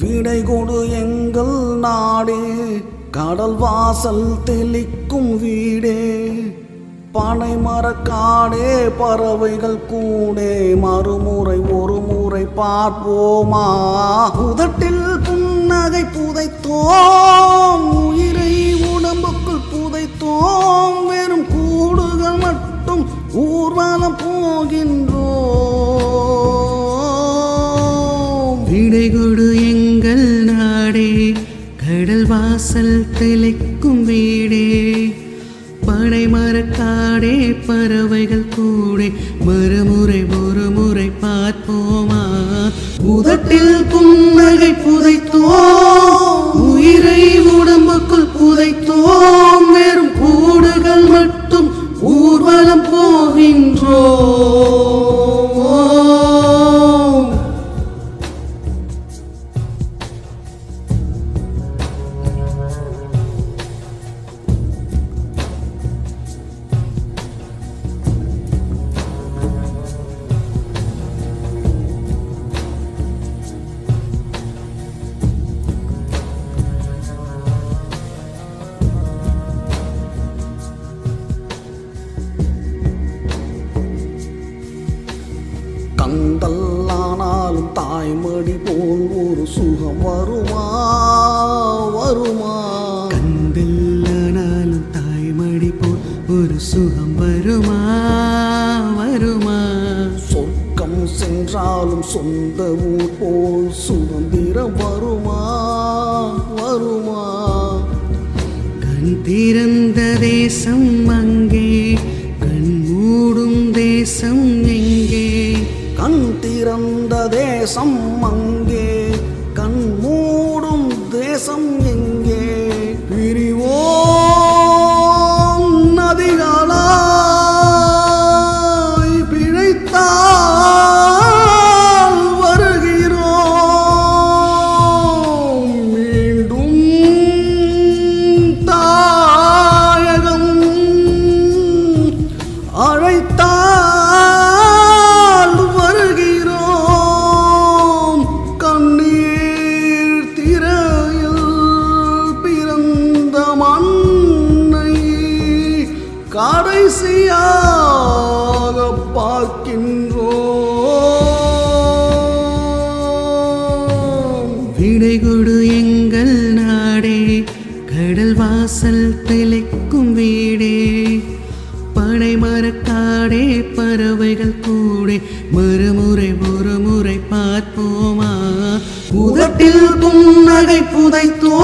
விடை கொடு எங்கள் நாடே கடல் வாசல் தெளிக்கும் வீடே பனை மரக்காடே பறவைகள் கூடே மறுமுறை ஒரு முறை பார்ப்போமா உதட்டில் புன்னகை புதைத்தோம் உயிரை உடம்புக்குள் புதைத்தோம் வெறும் கூடுகள் மட்டும் ஊர்வலம் போகின்றோம் விடை கொடு எங்கள் நாடே கடல் வாசல் தெளிக்கும் வீடே பனை மரக்காடே பறவைகள் கூடே மறுமுறை ஒரு முறை பார்ப்போமா உதட்டில் புன்னகை புதைத்தோம் உயிரை உடம்புக்குள் புதைத்தோம் வெறும் கூடுகள் மட்டும் ஊர்வலம் போகின்றோம் கந்தல்லானாலும் தாய்மடி போல் ஒரு சுகம் வருமா வருமா கந்தல்லானாலும் தாய்மடி போல் ஒரு சுகம் வருமா வருமா சொர்க்கம் சென்றாலும் சொந்த ஊர் போல் சுதந்திரம் வருமா வருமா கண் திறந்த தேசம் அங்கே கண் மூடும் தேசம் எங்கே கண் திறந்த தேசம் அங்கே கண் மூடும் தேசம் எங்கே பிரிவோம் நதிகளாய் பிழைத்தால் வருகிறோம் மீண்டும் தாயகம் அழைத்தால் வருகிறோம் கண்ணீர் திரையில் பிறந்த மண்ணை கடைசியாக பார்க்கின்றோம் விடை கொடு எங்கள் நாடே கடல் வாசல் தெளிக்கும் வீடே பனை மரக்காடே பறவைகள் கூடே மறுமுறை ஒரு முறை பார்ப்போமா உதட்டில் புன்னகை புதைத்தோ